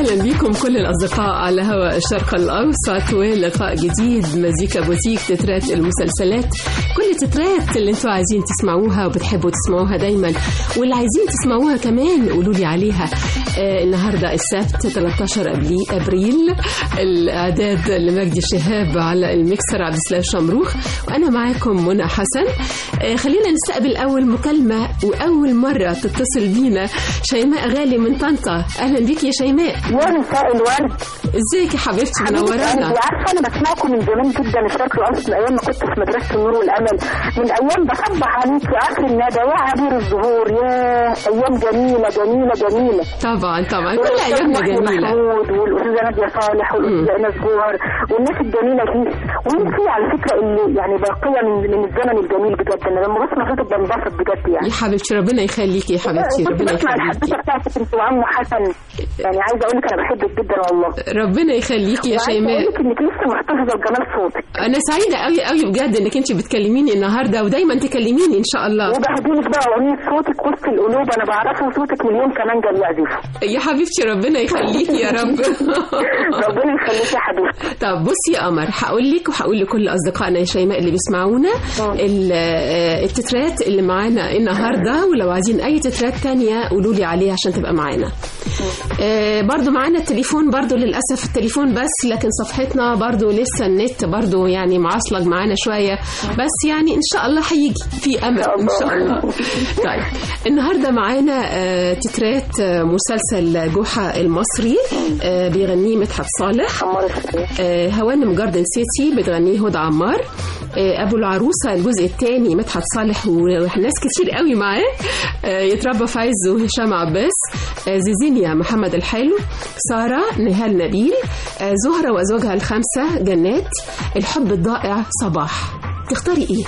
اهلا بكم كل الاصدقاء على هواء الشرق الاوسط ولقاء جديد مزيكا بوتيك تترات المسلسلات كل التترات اللي انتوا عايزين تسمعوها وبتحبوا تسمعوها دايما واللي عايزين تسمعوها كمان قولوا لي عليها آه النهارده السبت 13 أبلي- ابريل الاعداد لمجدي شهاب على الميكسر عبد السلام شمروخ وانا معاكم منى حسن آه خلينا نستقبل اول مكالمه واول مره تتصل بينا شيماء غالي من طنطا اهلا بيك يا شيماء يا مساء الورد ازيك يا حبيبتي حبيبتي منورانا قلبي عارفه انا بسمعكم من زمان جدا الشرق الاوسط من ايام ما كنت في مدرسه النور والامل من ايام بصبح عليكي اخر الندى يا عبير الزهور يا ايام جميله جميله جميله طبعا طبعا كل والأستاذ ايامنا محمود جميله محمود والاستاذه ناديه صالح والاستاذه ايناس جوهر والناس الجميله دي وانتي على فكره اللي يعني باقيه من من الزمن الجميل بجد انا لما بسمع صوتك بنبسط بجد يعني يا حبيبتي ربنا يخليكي يا حبيبتي كنت ربنا بسمع يخليكي الحدوته بتاعتك انت وعمو حسن يعني عايزه اقول لك انا بحبك جدا والله ربنا يخليكي يا وعايزه شيماء اقول لك انك لسه محتفظه بجمال صوتك انا سعيده قوي قوي بجد انك انت بتكلميني النهارده ودايما تكلميني ان شاء الله وبهديلك بقى اغنيه صوتك وسط القلوب انا بعرفه صوتك مليون كمان جاي يعزفه يا حبيبتي ربنا يخليكي يا رب ربنا يخليك يا حبيبتي طب بصي يا قمر هقول لك وهقول لكل اصدقائنا يا شيماء اللي بيسمعونا ال- آه، التترات اللي معانا النهارده ولو عايزين اي تترات تانية قولوا لي عليها عشان تبقى معانا آه، برضو معانا التليفون برضو للاسف التليفون بس لكن صفحتنا برضو لسه النت برضو يعني معصلج معانا شويه بس يعني ان شاء الله هيجي في امل ان شاء الله طيب النهارده معانا آه، تترات آه، مسلسل جحا المصري آه، بيغنيه مدحت صالح عمار الشريف آه، هوانم جاردن سيتي بتغنيه هدى عمار آه، ابو العروسه الجزء الثاني مدحت صالح وناس كتير قوي معاه آه، يتربى في عز وهشام عباس آه، زيزينيا محمد الحلو ساره نهال نبيل آه، زهره وازواجها الخمسه جنات الحب الضائع صباح تختاري ايه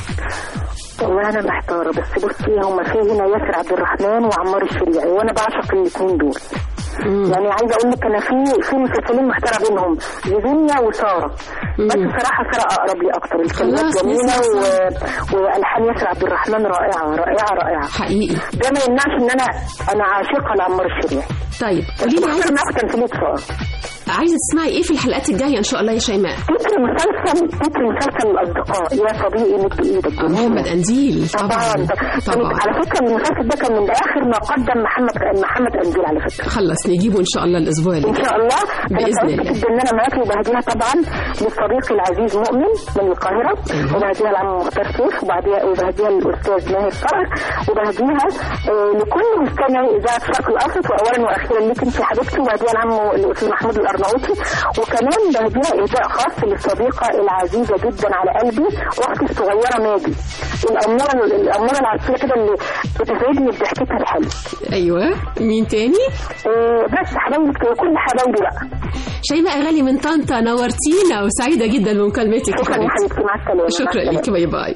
والله انا محتاره بس بصي هما في هنا ياسر عبد الرحمن وعمار الشريعي وانا بعشق الاثنين دول يعني عايزه اقول لك انا في في مسلسلين محتاره بينهم زيزينيا وساره بس صراحه ساره اقرب لي اكتر الكلمات خلاص، جميله نسمع و... سارة. والحان ياسر عبد الرحمن رائعه رائعه رائعه حقيقي ده ما يمنعش ان انا انا عاشقه لعمار الشريعي طيب قولي لي عايزه معاك تمثيليه ساره عايزه تسمعي ايه في الحلقات الجايه ان شاء الله يا شيماء تتر مسلسل تتر مسلسل الاصدقاء يا صديقي مد ايدك آه، محمد انديل طبعا طبعا طبعا على فكره المسلسل ده كان من اخر ما قدم محمد محمد انزيل على فكره خلص نجيبه ان شاء الله الاسبوع اللي ان جاي شاء الله انا بإذن سعيده الله. جدا ان انا معاكي وبهديها طبعا لصديقي العزيز مؤمن من القاهره وبهديها لعم مختار سيف وبهديها وبهديها للاستاذ ماهر فرج وبهديها آه، لكل مستمعي اذاعه الشرق الاوسط واولا واخيرا ليك انت يا حبيبتي وبهديها لعمه الاستاذ محمود الارناؤوطي وكمان بهديها اهداء خاص للصديقه العزيزه جدا على قلبي اختي الصغيره ماجي الاموره الاموره العسولة كده اللي بتسعدني بضحكتها الحلوه ايوه مين تاني آه، بس حبايبي كل حبايبي بقى شيماء غالي من طنطا نورتينا وسعيده جدا بمكالمتك يا شكرا يا حبيبتي حبيبتي مع السلامه مع شكرا السلامة. لك باي باي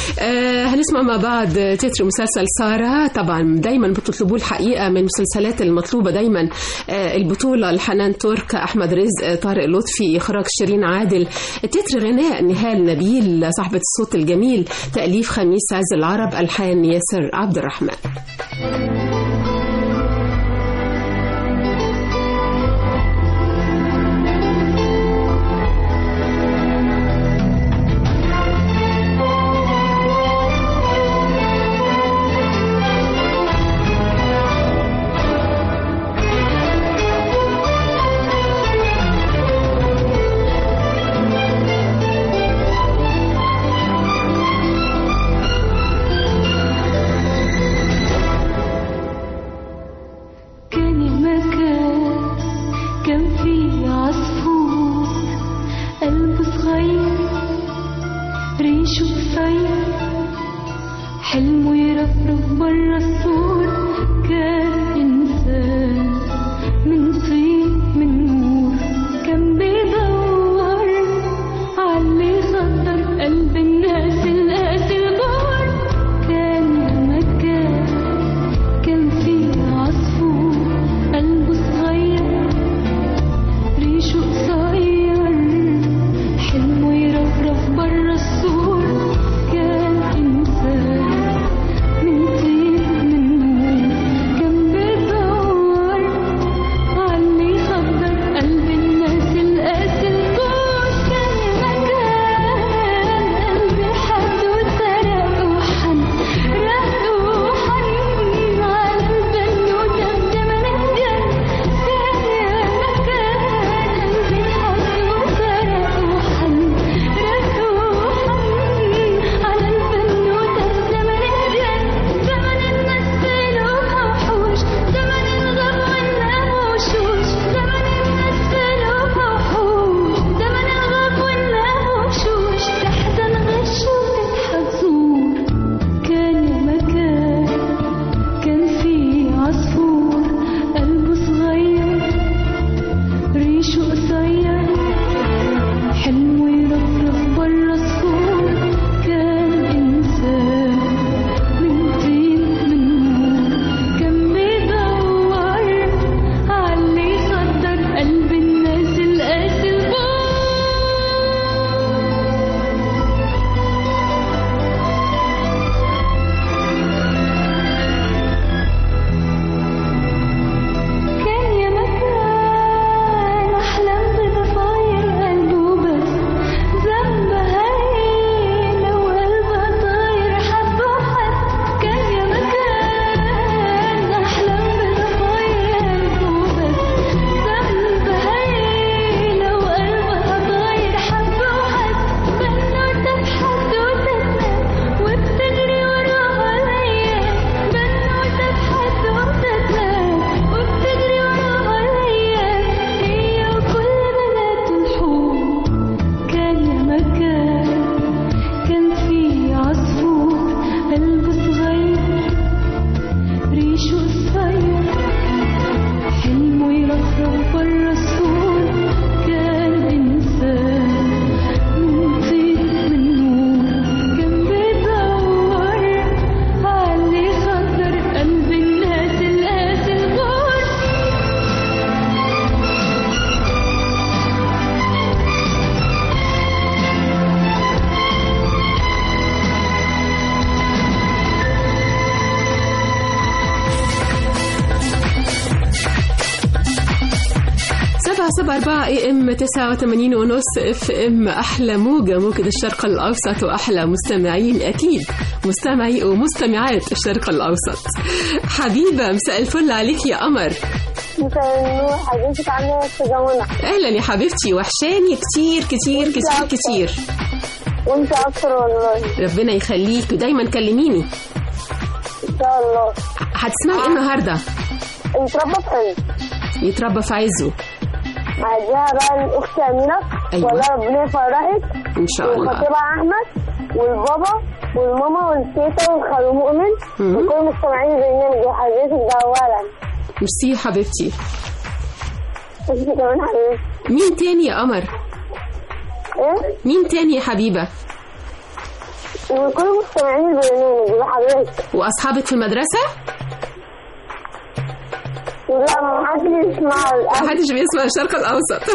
آه هنسمع مع بعض تتر مسلسل سارة طبعا دايما بتطلبوه الحقيقة من المسلسلات المطلوبة دايما آه البطولة لحنان ترك أحمد رزق آه، طارق لطفي إخراج شيرين عادل تتر غناء نهال نبيل صاحبة الصوت الجميل تأليف خميس عز العرب ألحان ياسر عبد الرحمن سبعة أربعة اي ام تسعة وثمانين ونص اف ام أحلى موجة موجة الشرق الأوسط وأحلى مستمعين أكيد مستمعي ومستمعات الشرق الأوسط حبيبة مساء الفل عليك يا قمر مساء النور حضرتك عامله ايه يا جمانة أهلا يا حبيبتي وحشاني كتير كتير كتير كتير وانت اكتر والله ربنا يخليك ودايما كلميني ان شاء الله هتسمعي ايه النهارده يتربى في عز يتربى في عزه هديها بقى لاختي امينه أيوة. والله ربنا يفرحك ان شاء الله والخطيبه احمد والبابا والماما والتيتا والخالو مؤمن مم. وكل مستمعين البرنامج وحضرتك ده اولا ميرسي يا حبيبتي انت كمان حبيبتي مين تاني يا قمر ايه مين تاني يا حبيبه وكل مستمعين البرنامج وحضرتك واصحابك في المدرسه لا ما حدش يسمع الأهل محدش بيسمع الشرق الاوسط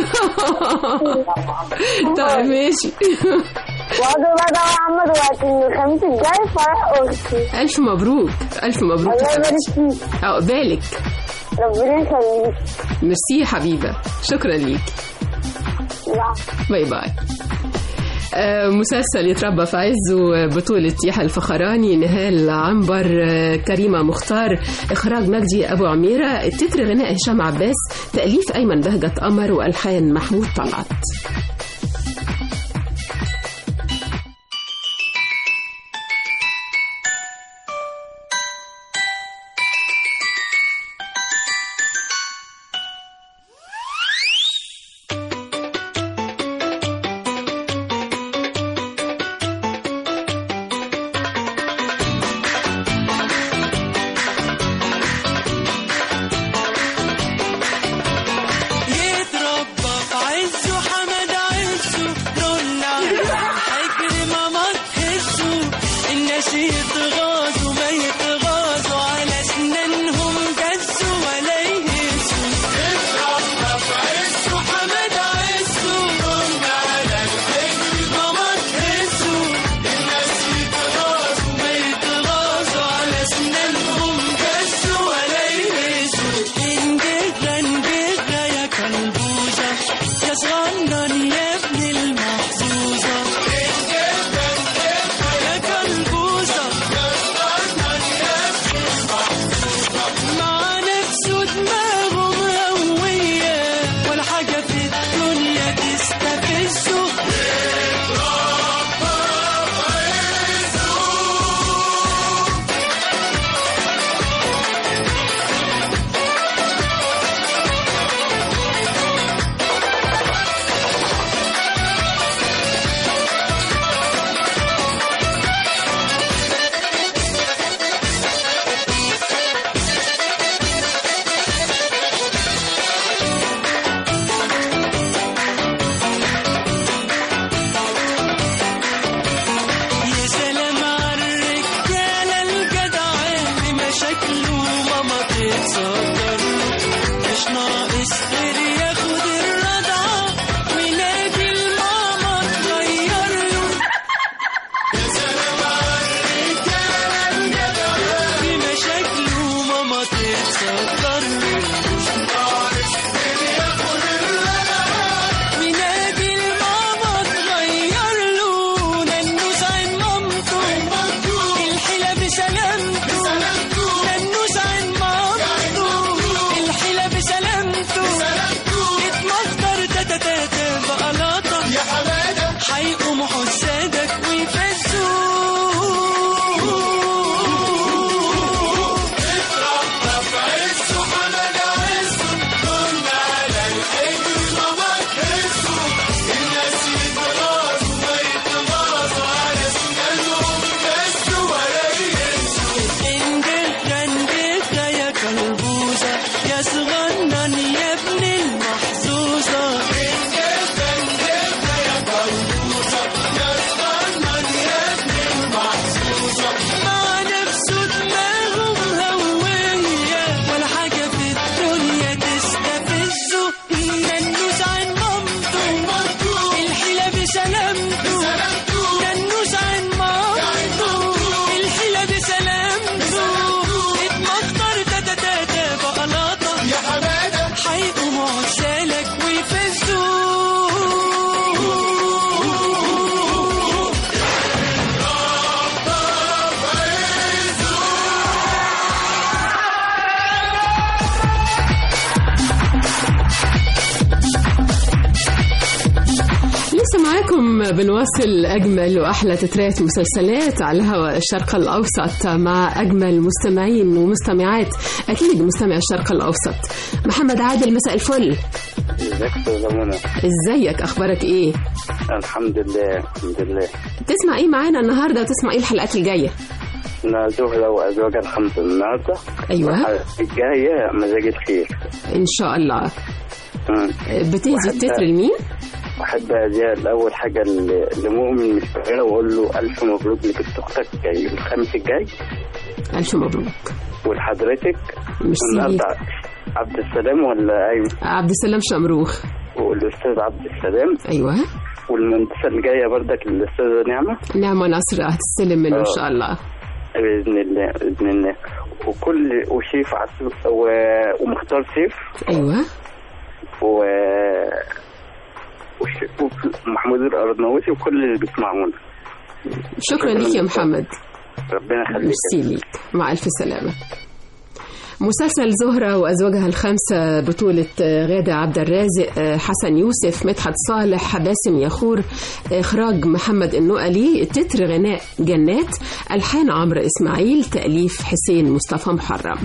طيب ماشي وأقدر بقى دعوة محمد وقت الخميس الجاي فرح أختي الف مبروك الف مبروك الله يا يبارك حبيبتي فيك عقبالك ربنا يخليك ميرسي يا حبيبه شكرا ليك لا باي باي آه، مسلسل يتربى في عزه بطولة يحيى الفخراني نهال عنبر آه، كريمة مختار إخراج مجدي أبو عميرة التتر غناء هشام عباس تأليف أيمن بهجة قمر وألحان محمود طلعت يتربى في عزه حمد عزه رونا حجر ماما تهزه الناس يتغاظوا ما يتغاظوا على اسنانهم جزوا ولا يهزوا يتربى في عزه حمد عزه رونا على الحجر ماما تهزه الناس يتغاظوا ما يتغاظوا على اسنانهم جزوا ولا يهزوا انجدنا انجدنا يا كلبوزة يا صغنن يا ابن المحظوظة انجدنا انجدنا يا كلبوزة يا صغنن يا ابن المحظوظة مع نفسه دماغه مهوية ولا حاجة في الدنيا تستفزه يا سلام عالرجالة الجدعة اللي مشاكله ماما تتصدر مش ناقص غير ياخد الرضعة وينادي الماما تغير له يا سلام عالرجالة الجدعة اللي مشاكله ماما تتصدر مش ناقص غير ياخد الرضعة وينادي الماما تغير له ننوس عين مامته الحيلة بسلامته ننوس عين مامته الحيلة بسلامته اتمخضر تاتا تاتا بقلاطة يا حمادة هيقوموا حسادك ويفزوه معاكم بنواصل أجمل وأحلى تترات مسلسلات على هواء الشرق الأوسط مع أجمل مستمعين ومستمعات أكيد مستمع الشرق الأوسط محمد عادل مساء الفل ازيك استاذ منى ازيك أخبارك إيه الحمد لله الحمد لله تسمع إيه معانا النهاردة وتسمع إيه الحلقات الجاية انا زهرة وازواج الخمسة النهاردة أيوة الجاية مزاج الخير إن شاء الله مم. بتهدي وحب- التتر لمين احب اديها الاول حاجة ل- لمؤمن مش فاكرة واقول له الف مبروك لبنت اختك جاي الخميس الجاي ألف مبروك ولحضرتك ميرسي النهاردة عبد السلام ولا ايوه عبد السلام شمروخ والاستاذ عبد السلام أيوة والمنتسة الجاية بردك للاستاذة نعمة نعمة نصر هتستلم منه إن آه. شاء الله باذن الله باذن الله وكل وشيف عسل و... ومختار سيف أيوة و وش- ومحمود الأرناوطي وكل اللي بيسمعونا شكرا لك يا محمد ربنا يخليك ميرسي ليك مع ألف سلامة مسلسل زهرة وأزواجها الخمسة بطولة آه، غادة عبد الرازق آه، حسن يوسف مدحت صالح باسم يخور إخراج محمد النقلي تتر غناء جنات ألحان عمرو إسماعيل تأليف حسين مصطفى محرم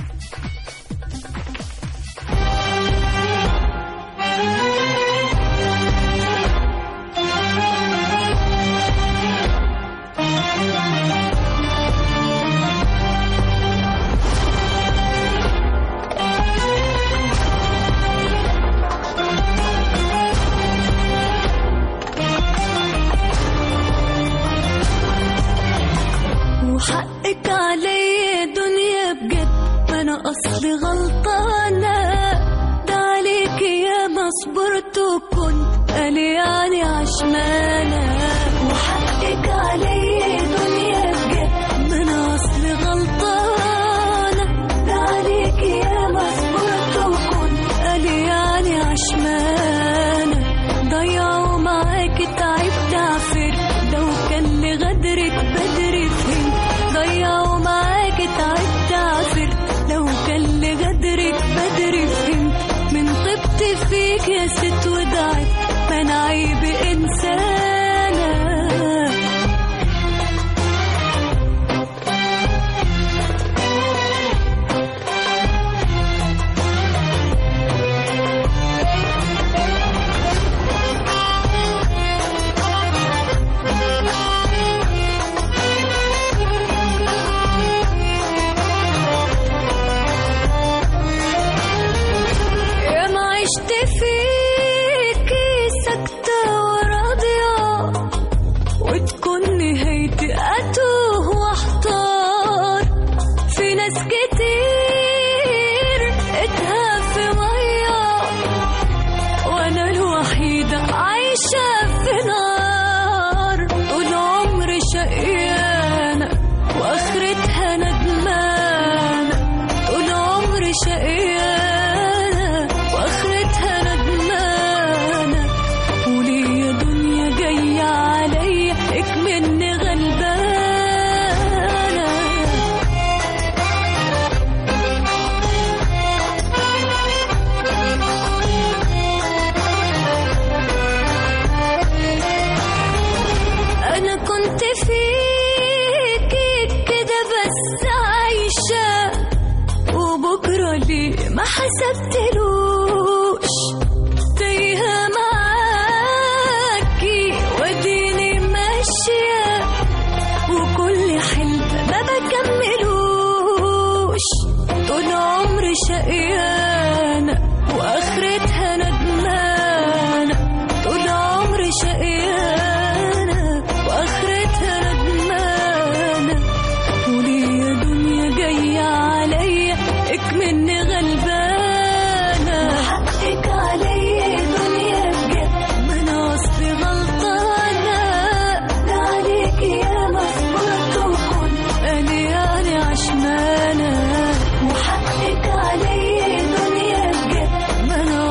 وحقك علي دنيا بجد ما انا اصلي غلطانة ده عليك يا ما صبرت وكنت قلياني عشمانة وحقك علي دنيا بجد ما انا اصلي غلطانة ده عليك يا ما صبرت وكنت قلياني عشمانة ضيعوا معاك تعبت عفر لو كان لغدرك بدري فين ضيعوا معاك تعبت عفر لو كان لغدرك بدري فين من طبت فيك يا ست ودعت ما انا عيب انسانه يا ما عشت فيكي ساكتة وراضية وتكون نهايتي أتوه واحتار في ناس كتير اتها في مية وأنا الوحيدة عايشة في نار طول عمري شقيانة وآخرتها ندمانة طول عمري شقيانة واخرتها ندمانة قولي يا دنيا جاية عليا اكملني غلبانة أنا كنت فيكي كده بس عايشة وبكرة ليه ما حسبتلوش تايهة معاكي وديني ماشية وكل حلم ما بكملوش طول عمري شقيانة وآخرتها ندمانة طول عمري شقيانة وآخرتها ندمانة قولي يا دنيا جاية عليا اكملني غلبانة حقك عليا دنيا بجد ما انا اصلي غلطانة ده عليك يا مصبرت وكنت قلياني عشمانة وحقك عليا دنيا بجد ما انا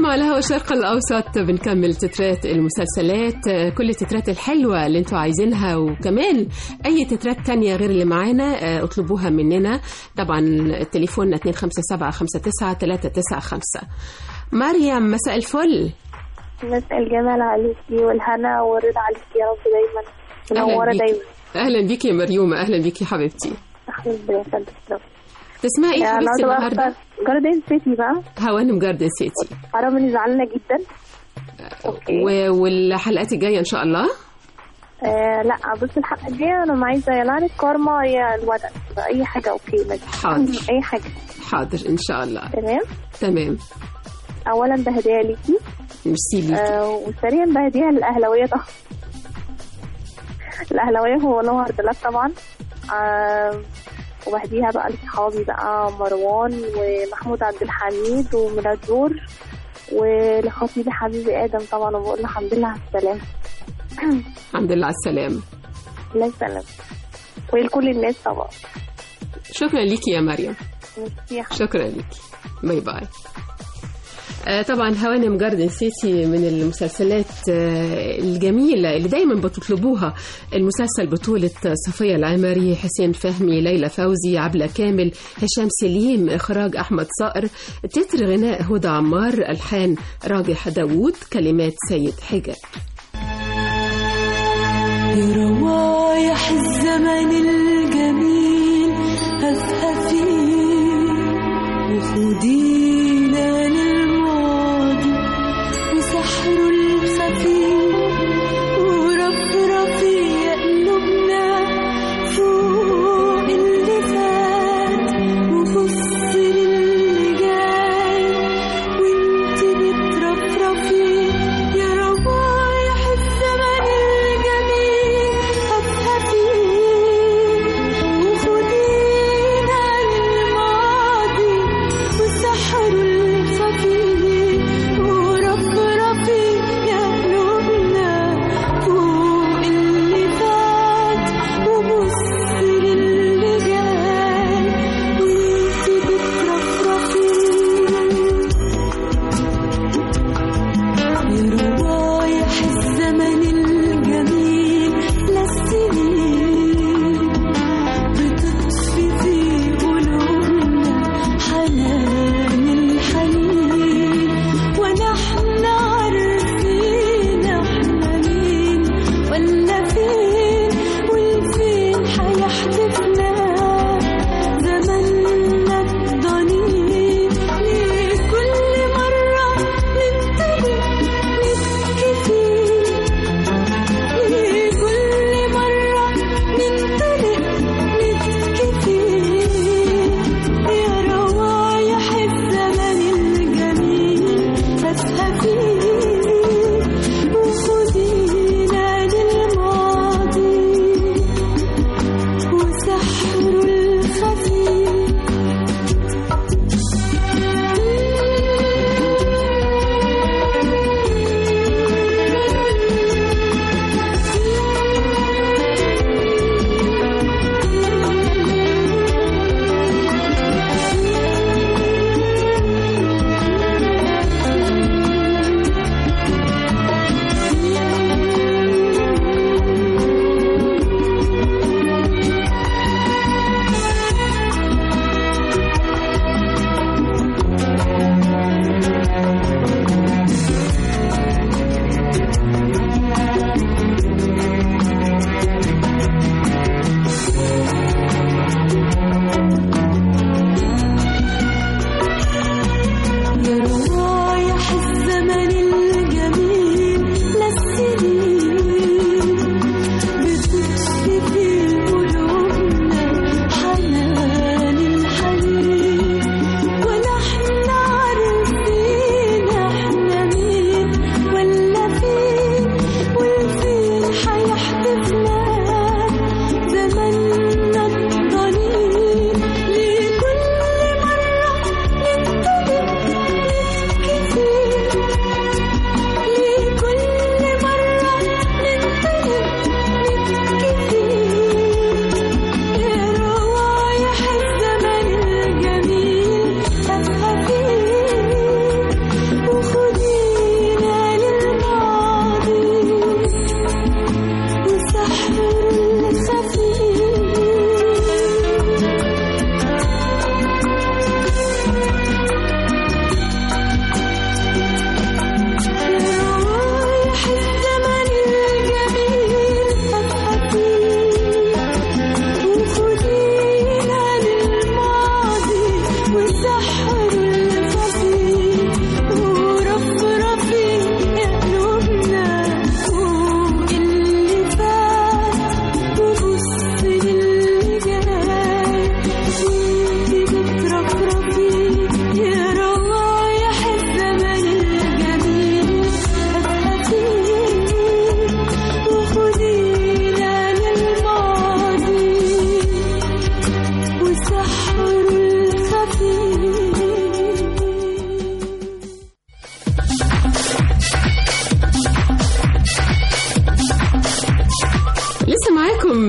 على هوا الشرق الأوسط بنكمل تترات المسلسلات آه، كل التترات الحلوة اللي انتوا عايزينها وكمان أي تترات تانية غير اللي معانا آه، اطلبوها مننا طبعا تليفوننا 257 مريم مساء الفل مساء الجمال عليكي والهنا والرضا عليكي يا رب دايما منورة بيكي. دايما أهلا بيكي يا مريومة أهلا بيكي حبيبتي أحمد ربنا يخليك يا رب. تسمعي ايه يعني حبيبتي النهارده النهارده بقى جاردن سيتي بقى هوانم جاردن سيتي حرام اني زعلانة جدا اوكي و- والحلقات الجاية إن شاء الله آه لا بص الحلقة الجاية انا عايزة يا لعنة كارما يا الودع اي حاجة اوكي ماشي حاضر. اي حاجة حاضر إن شاء الله تمام تمام اولا بهديها ليكي ميرسي ليكي آه وثانيا بهديها للاهلاوية طبعا الاهلاوية هو نهر دلاب طبعا آه وبهديها بقى لصحابي بقى مروان ومحمود عبد الحميد وميلاد نور ولخطيبي حبيبي ادم طبعا وبقول له الحمد لله على السلامه الحمد لله على السلامة الله يسلمك ولكل الناس طبعا شكرا ليكي يا مريم ميرسي يا حبيبي. شكرا ليكي باي باي آه، طبعا هوانم جاردن سيتي من المسلسلات آه، الجميلة اللي دايما بتطلبوها المسلسل بطولة صفية العمري حسين فهمي ليلى فوزي عبلة كامل هشام سليم إخراج أحمد صقر تتر غناء هدى عمار ألحان راجح داوود كلمات سيد حجة يا روايح الزمن الجميل هفهفي وخدينا للماضي وسحره الخفي ورفرفي يا قلوبنا فوق اللي فات وبصي للي جاي وانت بترفرفي يا روايح الزمن الجميل هفهفي وخدينا للماضي وسحروا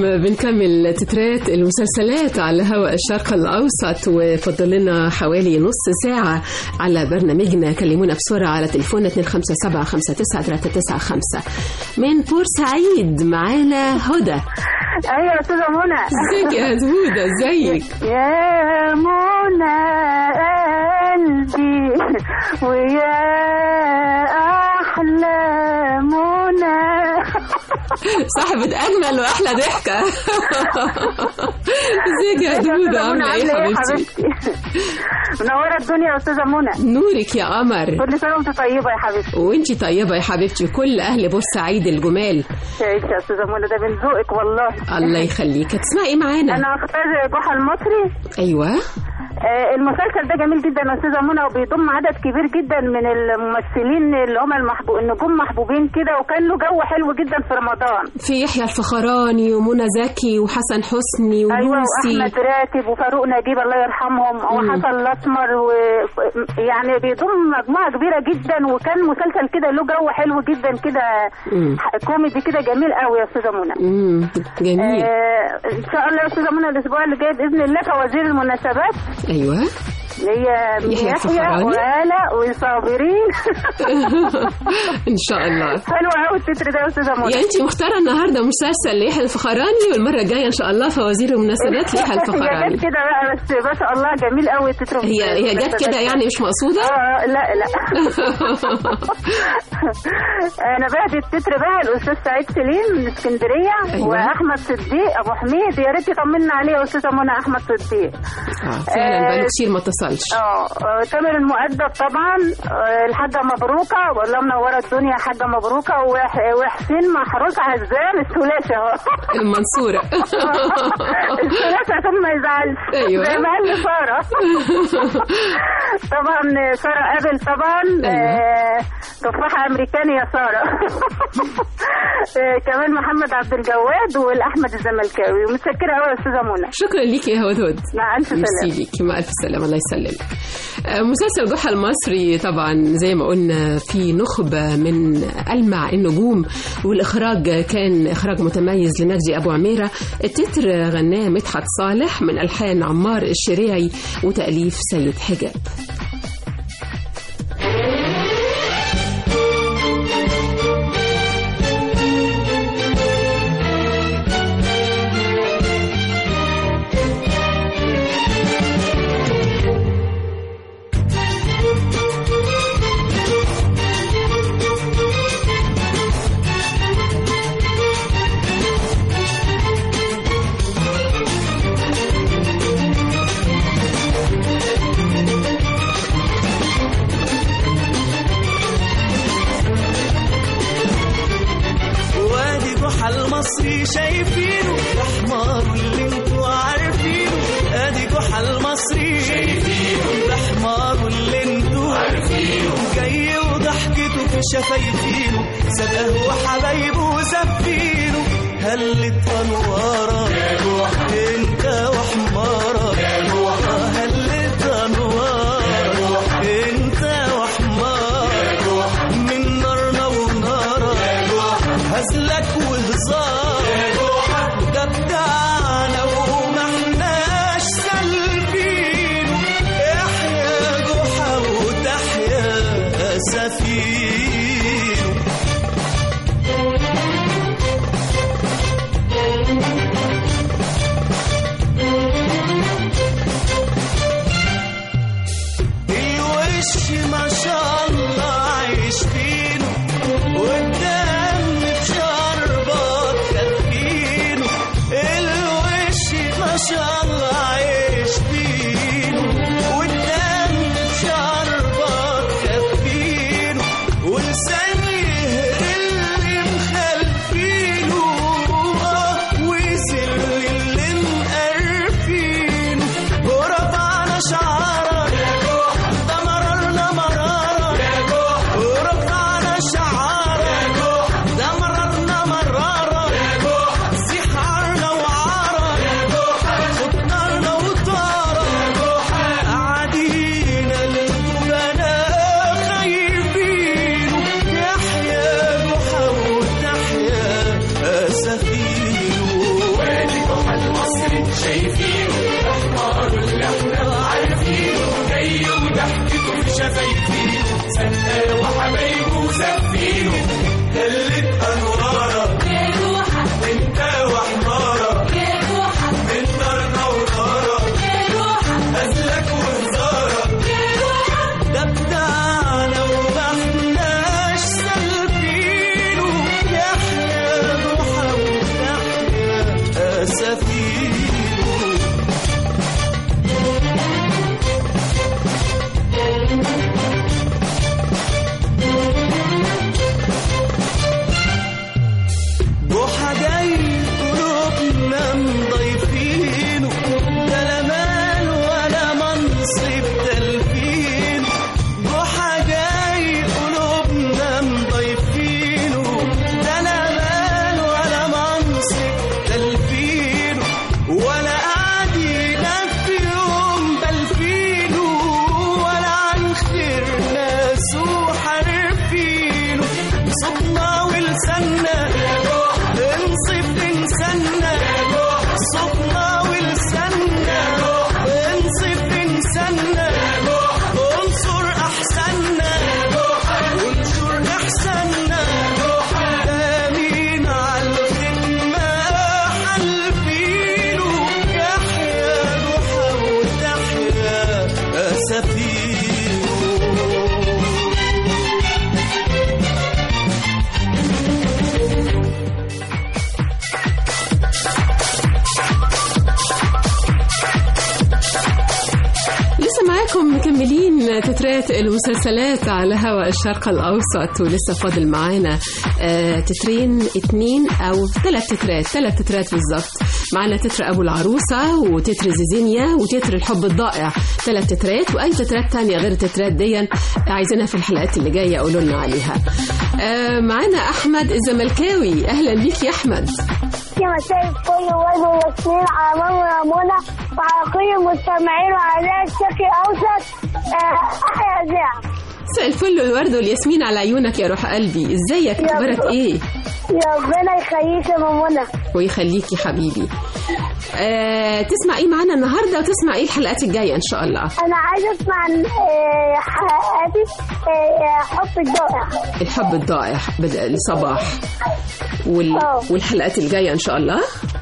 بنكمل تترات المسلسلات على هواء الشرق الأوسط وفضل لنا حوالي نص ساعة على برنامجنا كلمونا بسرعة على تليفون 257 59 من بورسعيد معانا هدى ايوه يا استاذه منى ازيك يا هدى ازيك يا منى قلبي ويا احلى منى صاحبة أجمل وأحلى ضحكة ازيك يا هدى عاملة إيه يا حبيبتي منورة الدنيا يا أستاذة منى نورك يا قمر كل سنة وأنت طيبة يا حبيبتي وانتي طيبة يا حبيبتي كل أهل بورسعيد الجمال تعيش يا أستاذة منى ده من ذوقك والله الله يخليك هتسمعي ايه معانا أنا أختار جحا المصري أيوة آه، المسلسل ده جميل جدا يا استاذه منى وبيضم عدد كبير جدا من الممثلين اللي هم المحبو... النجوم محبوبين كده وكان له جو حلو جدا في رمضان في يحيى الفخراني ومنى زكي وحسن حسني ايوه ولوسي واحمد راتب وفاروق نجيب الله يرحمهم وحسن الاسمر و... يعني بيضم مجموعه كبيره جدا وكان مسلسل كده له جو حلو جدا كده مم. كوميدي كده جميل قوي يا استاذه منى امم جميل آه ان شاء الله يا استاذه منى الاسبوع اللي جاي باذن الله فوازير المناسبات ايوه اللي هي يحيى يحيى الفخراني. وآلاء وصابرين ان شاء الله حلو قوي التتر ده يا استاذه منى يعني انت مختاره النهارده مسلسل ليحيى الفخراني والمره الجايه ان شاء الله فوازير ومناسبات ليحيى هي الفخراني جت كده بقى بس ما شاء الله جميل قوي التتر هي هي جت كده يعني مش مقصوده اه لا لا انا بهدي التتر بقى الاستاذ سعيد سليم من اسكندريه أيوة. واحمد صديق ابو حميد يا ريت يطمنا عليه يا استاذه منى احمد صديق اه فعلا بقاله كتير ما اتصلش اه آه، تامر المؤدب طبعا آه، الحاجه مبروكه والله منوره الدنيا حاجه مبروكه وح- وحسين محروس عزام الثلاثي اهو المنصوره الثلاثي عشان ما يزعلش أيوة. زي ما قال لي ساره طبعا ساره قابل طبعا آه، تفاحه امريكاني يا ساره آه، كمان محمد عبد الجواد والاحمد الزملكاوي ومتشكره قوي يا استاذه منى شكرا ليكي يا هدهد مع الف سلامه ميرسي ليكي مع الف سلامه الله يسلمك آه، مسلسل جحا المصري طبعا زي ما قلنا في نخبه من ألمع النجوم والاخراج كان اخراج متميز لمجدي ابو عميره التتر غناه مدحت صالح من الحان عمار الشريعي وتاليف سيد حجاب وادي جحا المصري شايفينه يا حمار اللي انتوا عارفينه ادي جحا المصري شايفينه ده حمار اللي انتوا عارفينه جاي وضحكته في شفايفينه سبقه وحبايبه وزفينه هلت انواره يا جحا انت وحماره يا جحا هلت انواره انت وحمار يا جحا من نارنا ونارك يا جحا هزلك وهزار يا جحا ده بتاعنا وما احناش سالفينه احيا جحا وتحيا سفينه الوش ما شاء الله عايش فينه والدم بشربات كفينه الوش ما شاء الله عايش فينه والدم بشربات كفينه ولسان يهر اللي مخلفينه آه، ويذل اللي مقرفينه ورفعنا شعارك ده مررنا مرارك مكملين تترات المسلسلات على هواء الشرق الأوسط ولسه فاضل معانا آه، تترين اتنين أو ثلاث تترات ثلاث تترات بالظبط معانا تتر أبو العروسة وتتر زيزينيا وتتر الحب الضائع ثلاث تترات وأي تترات تانية غير التترات دي عايزينها في الحلقات اللي جاية قولوا لنا عليها آه، معانا أحمد الزملكاوي أهلا بيك يا أحمد يا مساء الفل وزن وياسمين على ماما ومنى وعلى كل المستمعين وعلى الشرق الاوسط آه، احيا اذاعه مساء الفل والورد والياسمين على عيونك يا روح قلبي ازيك يا اخبارك رب. ايه يا ربنا يخليك يا ماما منى ويخليك يا حبيبي آه، تسمع ايه معانا النهارده وتسمع ايه الحلقات الجايه ان شاء الله انا عايزه اسمع عن آه، حلقاتي آه، حب الضائع الحب الضائع بدأ لصباح وال... آه. والحلقات الجايه ان شاء الله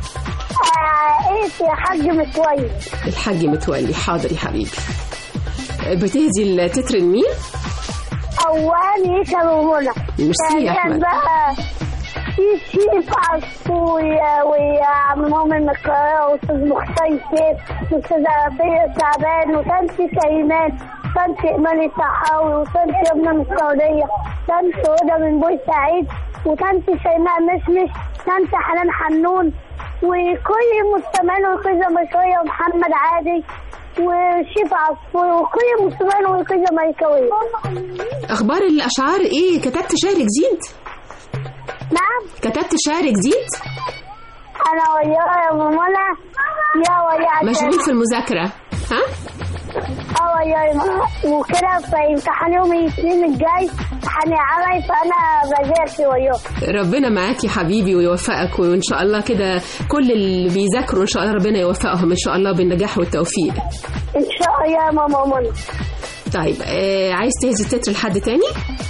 آه، ايه يا حاج متولي الحاج متولي حاضر يا حبيبي آه، بتهدي التتر لمين اواني يا ماما منى ميرسي يا كان احمد بقى في شيف عصفور وعم مؤمن من القاهرة وأستاذ مختار سيف وأستاذ عربية تعبان وطنط كريمان طنط إيمان الصحاوي وطنط يمنى من السعودية طنط هدى من بورسعيد وطنط شيماء مشمش طنط حنان حنون وكل المستمعين والقيزة مصرية ومحمد عادي وشيف عصفور وكل المستمعين والقيزة ملكوية اخبار الاشعار ايه كتبت شعر جديد نعم كتبت شعر جديد انا وياه يا ماما يا وياه مشغول في المذاكره ها اه وياه يا ماما وكده في امتحان يوم الاثنين الجاي امتحان عملي فانا بذاكر وياه ربنا معاك يا حبيبي ويوفقك وان شاء الله كده كل اللي بيذاكروا ان شاء الله ربنا يوفقهم ان شاء الله بالنجاح والتوفيق ان شاء الله يا ماما منى طيب آه عايز تهزي التتر لحد تاني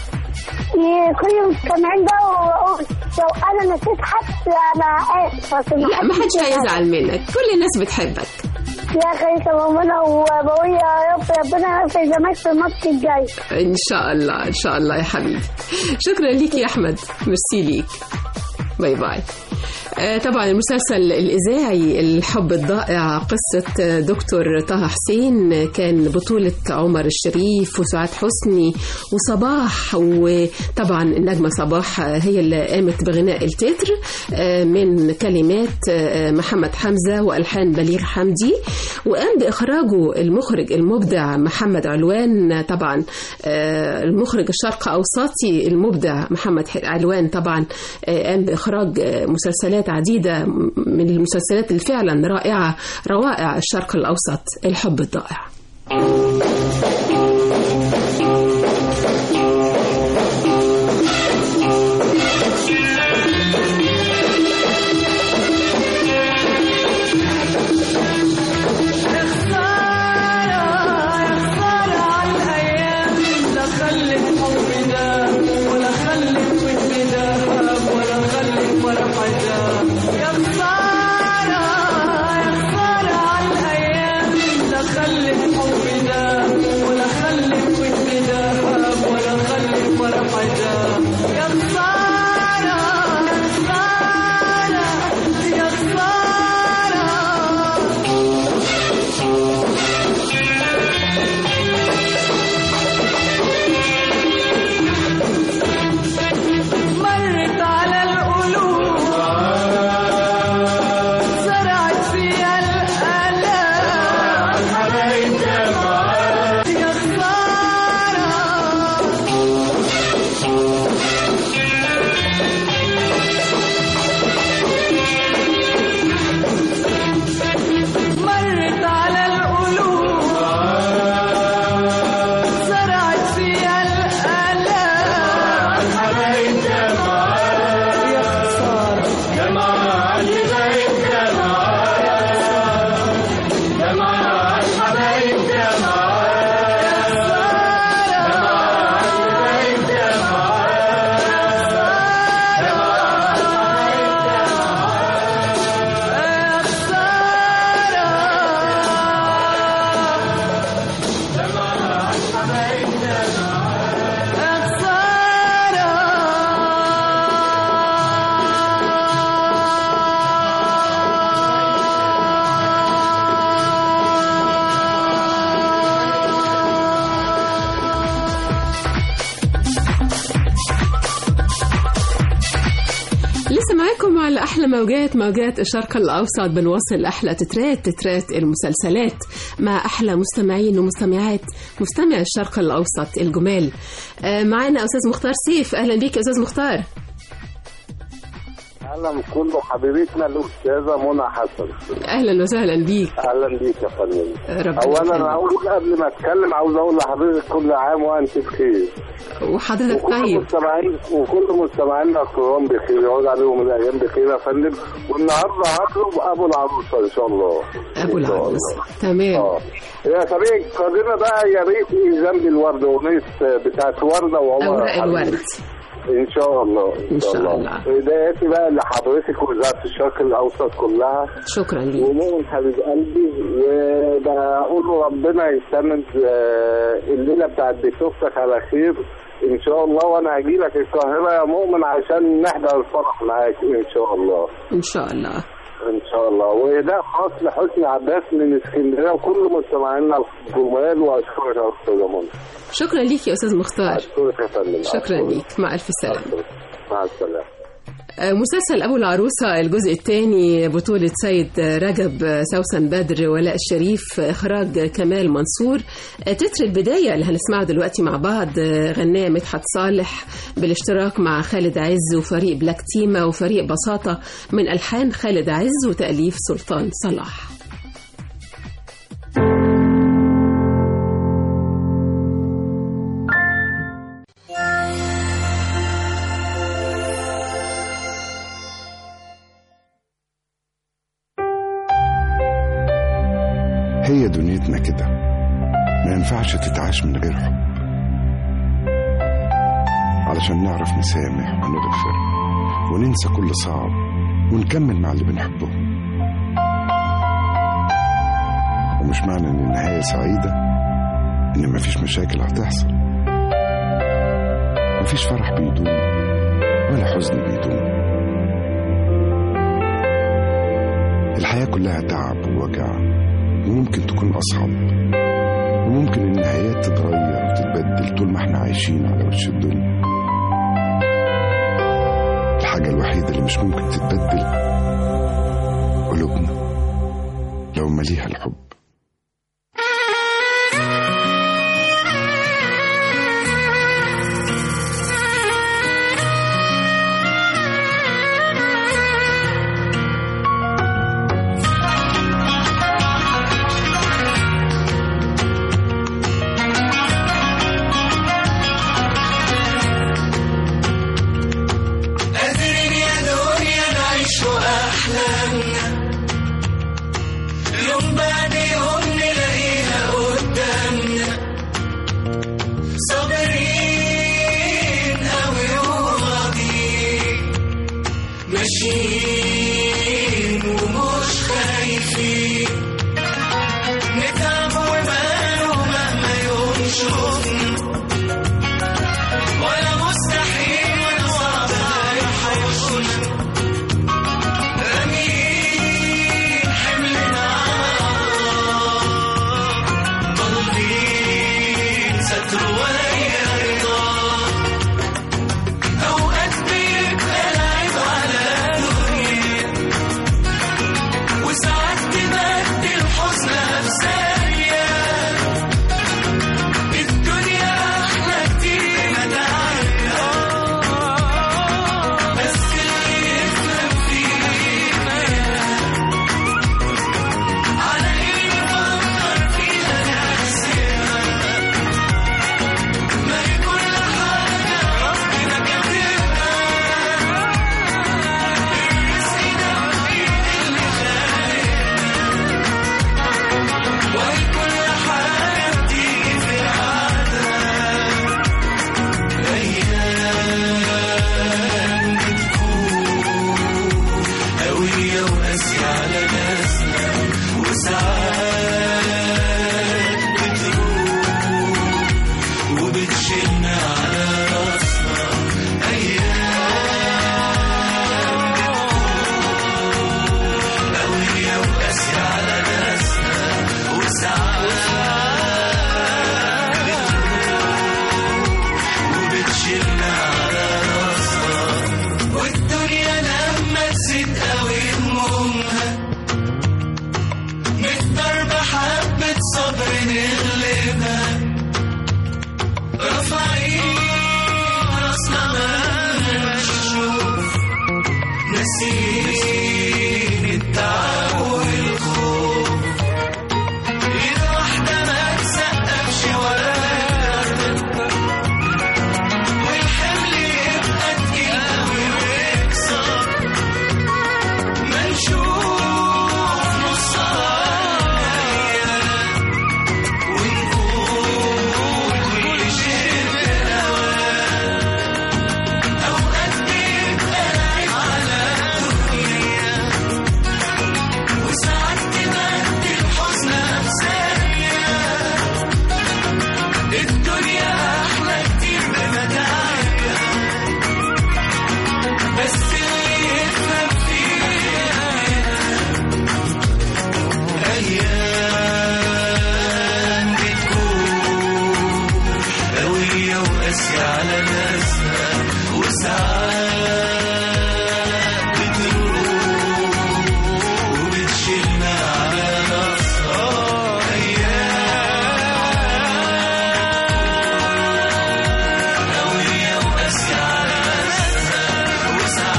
كل المستمعين بقى واقول لو انا نسيت حد انا اسف عشان لا ما حدش هيزعل منك كل الناس بتحبك يا خليك يا ماما منى وبقول يا رب ربنا يوفق الزمالك في الماتش الجاي ان شاء الله ان شاء الله يا حبيبي شكرا ليك يا احمد ميرسي ليك باي باي آه، طبعا المسلسل الإذاعي الحب الضائع قصة دكتور طه حسين كان بطولة عمر الشريف وسعاد حسني وصباح وطبعا النجمة صباح هي اللي قامت بغناء التتر آه، من كلمات آه، محمد حمزة وألحان بليغ حمدي وقام بإخراجه المخرج المبدع محمد علوان طبعا آه، المخرج الشرق أوسطي المبدع محمد علوان طبعا آه، قام بإخراج آه، مسلسلات عديدة من المسلسلات اللي فعلا رائعة روائع الشرق الأوسط الحب الضائع مرت على القلوب زرعت فيها الآلام يا خسارة مرت على القلوب زرعت فيها الآلام يا خسارة يا خسارة معاكم على أحلى موجات موجات الشرق الأوسط بنوصل أحلى تترات تترات المسلسلات مع أحلى مستمعين ومستمعات مستمع الشرق الأوسط الجمال آه، معانا أستاذ مختار سيف أهلا بيك يا أستاذ مختار اهلا كله حبيبتنا الاستاذه منى حسن أهلا وسهلا بيك اهلا بيك يا فندم ربنا اولا يخليك. انا اقول قبل ما اتكلم عاوز اقول لحضرتك كل عام وانت بخير وحضرتك وكل طيب مستمعين وكل مستمعينا الكرام بخير يعود عليهم الايام بخير يا فندم والنهارده هطلب ابو العروسه ان شاء الله أبو إن شاء العروس الله. تمام اه يا سمير قادمة بقى يا ريت ايه ذنب الورد اغنية بتاعت وردة وعمر أوراق حبيبي. الورد ان شاء الله إن شاء الله. بداياتي بقى لحضرتك ووزارة الشرق الاوسط كلها شكرا ليك ومؤمن حبيب قلبي وبقول له ربنا يستمد آه، الليله بتاعت بشوفتك على خير ان شاء الله وانا هجي لك القاهره يا مؤمن عشان نحضر الفرح معاك ان شاء الله إن شاء الله ان شاء الله وده خاص لحسني عباس من اسكندريه وكل مستمعينا الجمال واشكرك يا استاذ منى شكرا ليك يا أستاذ مختار اشكرك يا فندم شكرا أشكرك. ليك مع ألف سلامة مع السلامه مسلسل أبو العروسة الجزء الثاني بطولة سيد رجب سوسن بدر ولاء الشريف إخراج كمال منصور تتر البداية اللي هنسمعه دلوقتي مع بعض غناه مدحت صالح بالاشتراك مع خالد عز وفريق بلاك تيما وفريق بساطة من ألحان خالد عز وتأليف سلطان صلاح هي دنيتنا كده ما ينفعش تتعاش من غير حب علشان نعرف نسامح ونغفر وننسى كل صعب ونكمل مع اللي بنحبه ومش معنى ان النهاية سعيدة ان مفيش مشاكل هتحصل مفيش فرح بيدوم ولا حزن بيدوم الحياة كلها تعب ووجع وممكن تكون أصعب وممكن النهايات تتغير وتتبدل طول ما احنا عايشين على وش الدنيا الحاجة الوحيدة اللي مش ممكن تتبدل قلوبنا لو مليها الحب قادرين يا دنيا نعيش أحلامنا يوم بعد يوم نلاقيها قدامنا صابرين أوي وراضيين ماشيين ومش خايفين نتعب وماله مهما يوم شوفنا ولا مستحيل ولا صعب هيحوشنا رامين حملنا طالبين ستر ويا رضا أوقات بيبقى العيب على دنيا وساعات تبدل حزنها في ثانية الدنيا احلى كتير ما تعرفها بس اللي يفهم فينا على ايه نفكر فيها نحسبها ما هي كل حاجة ربنا كاتبها الرزق ده بإيد اللي خالقنا وهي كل حاجة بتيجي في الأيام بتكون قوية وقاسية على ناسنا وساعات بتروح وبتشيلنا على راسنا أيام بتكون قوية وقاسية على ناسنا وساعات بتروح وبتشيلنا على راسنا والدنيا لما تزيد قوية وقاسية على ناسها وساعات بتروح وبتشيلنا على راسها أيام قوية وقاسية على ناسها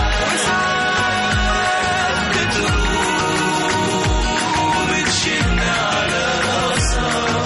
وساعات بتروح وبتشيلنا على راسها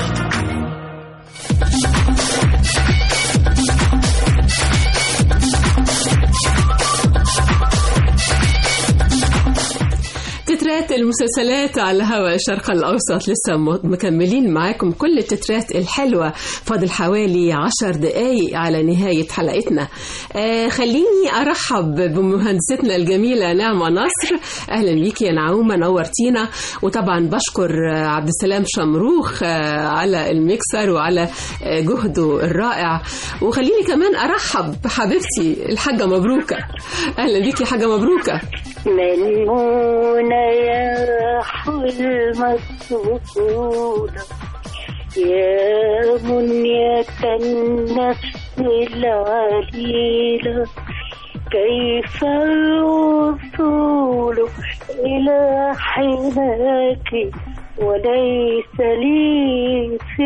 تترات المسلسلات على هوا الشرق الأوسط لسه م- مكملين معاكم كل التترات الحلوة فاضل حوالي عشر دقايق على نهاية حلقتنا آه خليني أرحب بمهندستنا الجميلة نعمة نصر أهلا بيكي يا نعومة نورتينا وطبعا بشكر آه، عبد السلام شمروخ آه على الميكسر وعلى آه جهده الرائع وخليني كمان أرحب بحبيبتي الحاجة مبروكة أهلا بيكي حاجة مبروكة ملمونة يا حلمة الطفولة يا منية النفس العليلة كيف الوصول إلى حماك وليس لي في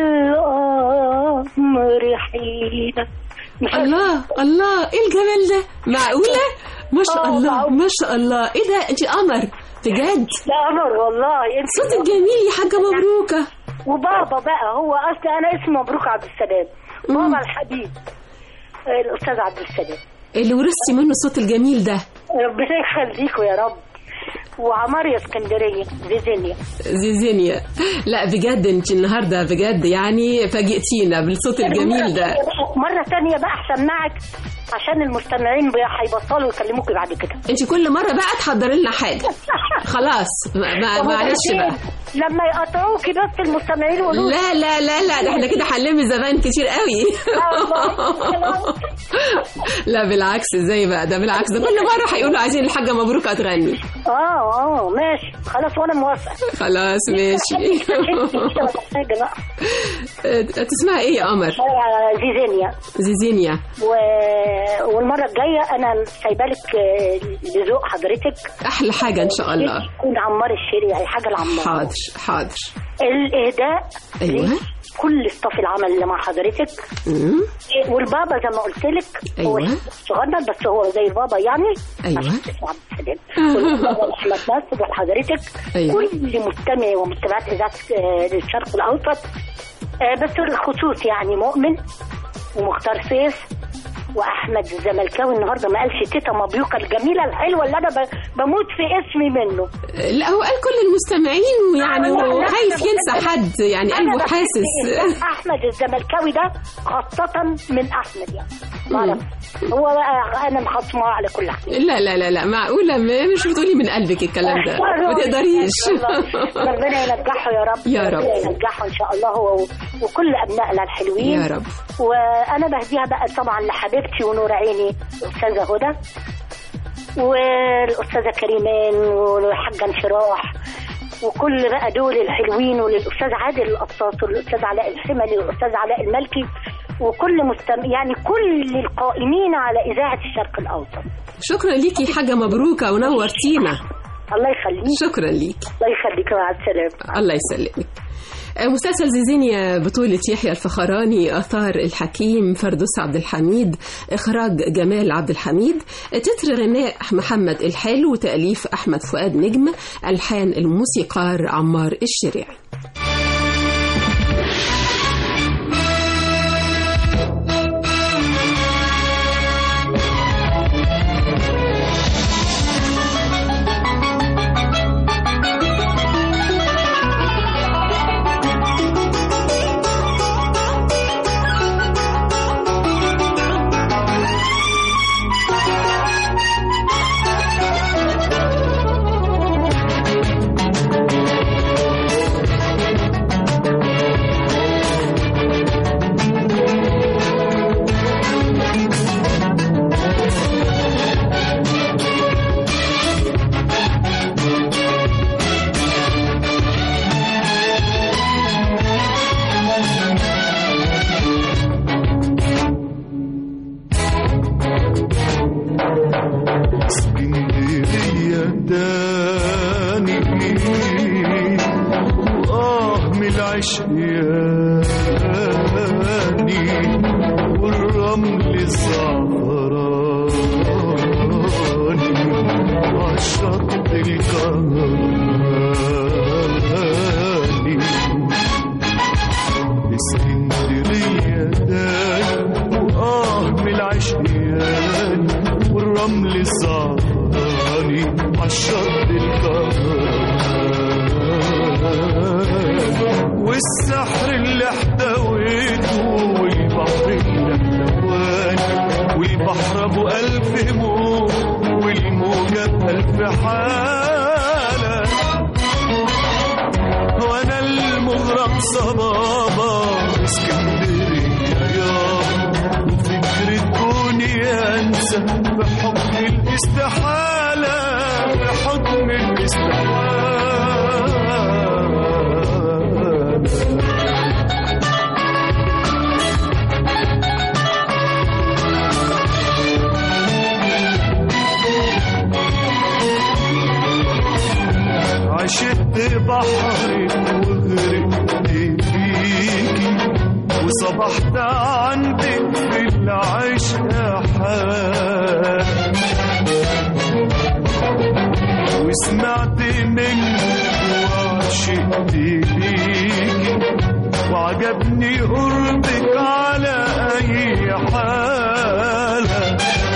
الأمر حيلة الله الله ايه الجمال ده معقولة ما شاء آه، الله معقول. ما شاء الله ايه ده انت قمر بجد لا أمر والله انت صوتك جميل يا حاجة مبروكة وبابا بقى هو اصلا انا اسمي مبروك عبد السلام مم. بابا الحبيب آه، الاستاذ عبد السلام اللي ورثتي منه الصوت الجميل ده ربنا يخليكوا يا رب وعمار يا اسكندريه زيزينيا زيزينيا لا بجد انت النهارده بجد يعني فاجئتينا بالصوت الجميل ده مره تانية بقى هسمعك عشان المستمعين بقى هيبطلوا يكلموك بعد كده انت كل مرة بقى تحضري لنا حاجة خلاص ما- ما- معلش بقى لما يقطعوكي بس المستمعين يقولوا لا لا لا لا ده احنا كده هنلم زباين كتير قوي لا بالعكس ازاي بقى ده بالعكس ده كل مره هيقولوا عايزين الحاجه مبروكه تغني اه اه ماشي خلاص وانا موافقه خلاص ماشي حاجه بقى تسمعي ايه يا قمر آه، زيزينيا زيزينيا و... والمره الجايه انا سايبه لك آه، لذوق حضرتك احلى حاجه ان شاء الله يكون عمار الشريعي حاجه لعمار حاضر حاضر الاهداء ايوه كل استاف العمل اللي مع حضرتك مم. والبابا زي ما قلت لك هو أيوة. صغنن بس هو زي البابا يعني أيوة. عشان اسمه عبد السلام والبابا احمد ناصر وحضرتك أيوة. كل مستمع ومستمعات اذاعه آه، الشرق الاوسط آه، بس بالخصوص يعني مؤمن ومختار سيف واحمد الزملكاوي النهارده ما قالش تيتا مبروكه الجميله الحلوه اللي انا ب- بموت في اسمي منه لا هو قال كل المستمعين ويعني لا، لا، هو لا، خايف لا، ينسى لا. حد يعني أنا قلبه بحس حاسس إن احمد الزملكاوي ده خاصه من احمد يعني ما أعرف. هو بقى انا مخصمه على كل حاجه لا لا لا لا معقولة ما- مش بتقولي من قلبك الكلام ده ما تقدريش ربنا ينجحه يا رب يا رب. ربنا ينجحه ان شاء الله هو وكل ابنائنا الحلوين يا رب وانا بهديها بقى طبعا لحبيبتي ونور عيني الاستاذه هدى والاستاذه كريمان والحاجه انشراح وكل بقى دول الحلوين وللاستاذ عادل القصاص والاستاذ علاء الحملي والاستاذ علاء الملكي وكل مستم... يعني كل القائمين على اذاعه الشرق الاوسط شكرا ليكي حاجة مبروكة ونورتينا الله يخليك شكرا ليكي الله يخليك مع السلامه الله يسلمك آه، مسلسل زيزينيا بطولة يحيى الفخراني آثار الحكيم فردوس عبد الحميد إخراج جمال عبد الحميد تتر غناء محمد الحلو وتأليف أحمد فؤاد نجم ألحان الموسيقار عمار الشريعي والرمل زعفراني عالشط الكهرباني اسكندرية داني وآه من العشقيان والرمل الزعفراني عالشط الكهرباني والسحر اللي احتويته والبحر اللي احتواني والبحر ابو الف موج والموجة بألف حالة وانا المغرم صبابة اسكندرية يابا وفكرة كوني انسى بحكم الاستحالة بحكم الاستحالة عشقت بحرك وغرقت فيكي وصبحت عندك في العشق حال وسمعت منك وعشقت بيكي وعجبني قربك على أي حالة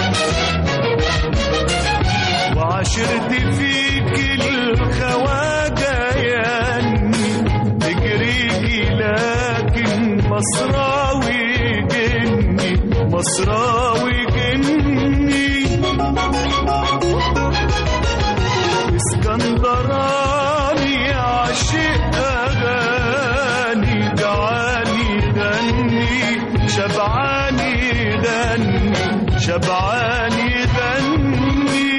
وعشرت فيك الخواجة يعني تجريكي لكن مصراوي جني مصراوي جني اسكندراني عاشق اغاني جعاني غني شبعاني غني شبعاني غني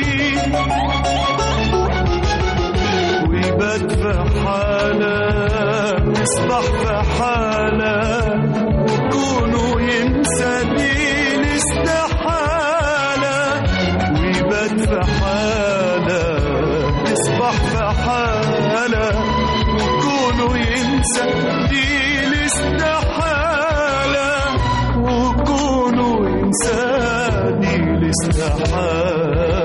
ويبات في حالة يصبح في حالة وكونه ينسى دي الاستحالة ويبات في حالة يصبح في حالة وكونه ينسى دي الاستحالة وكونه ينسى دي الاستحالة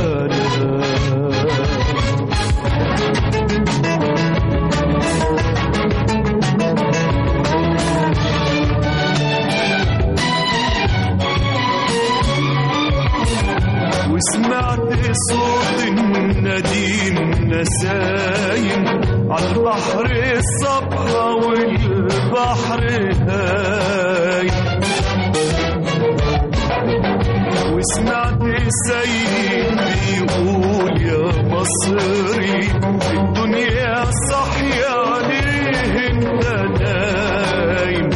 وسمعت صوت النديم نسايم عالبحر الصبحة والبحر هايم وسمعت سيد بيقول يا مصري الدنيا صحية ليه انت نايم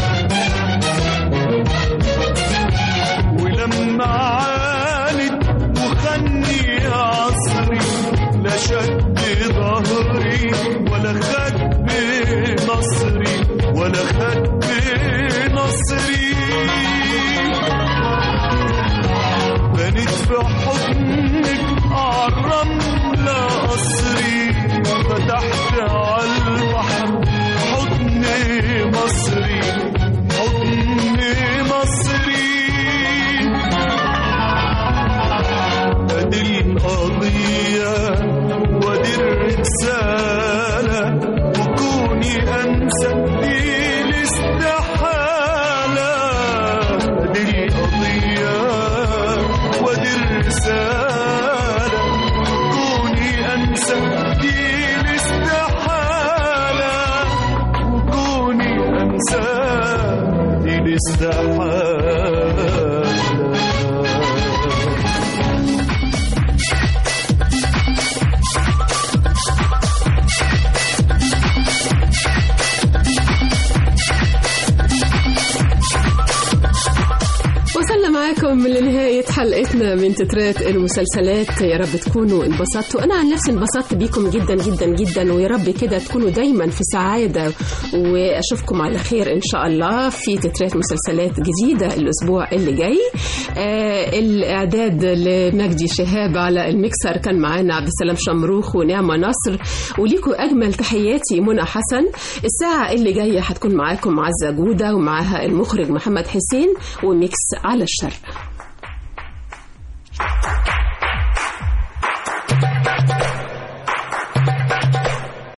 ولما عانت وخني عصري لا شد ظهري ولا خد بنصري ولا خد بنصري بنت في حضنك عالرملة قصري فتحت عالبحر حضن مصري حضن مصري ادي القضية وادي الرسالة وكوني انسى دي الاستحالة ادي القضية وادي الرسالة وكوني انسى دي الاستحالة وكوني انسى دي الاستحالة وصلنا معاكم معاكم لنهاية حلقتنا من تترات المسلسلات يا رب تكونوا انبسطتوا أنا عن نفسي انبسطت بيكم جدا جدا جدا ويا رب كده تكونوا دايما في سعادة وأشوفكم على خير إن شاء الله في تترات مسلسلات جديدة الأسبوع اللي جاي آه الإعداد لمجدي شهاب على الميكسر كان معانا عبد السلام شمروخ ونعمة نصر وليكوا أجمل تحياتي منى حسن الساعة اللي جاية هتكون معاكم عزة جودة ومعاها المخرج محمد حسين وميكس على الشرق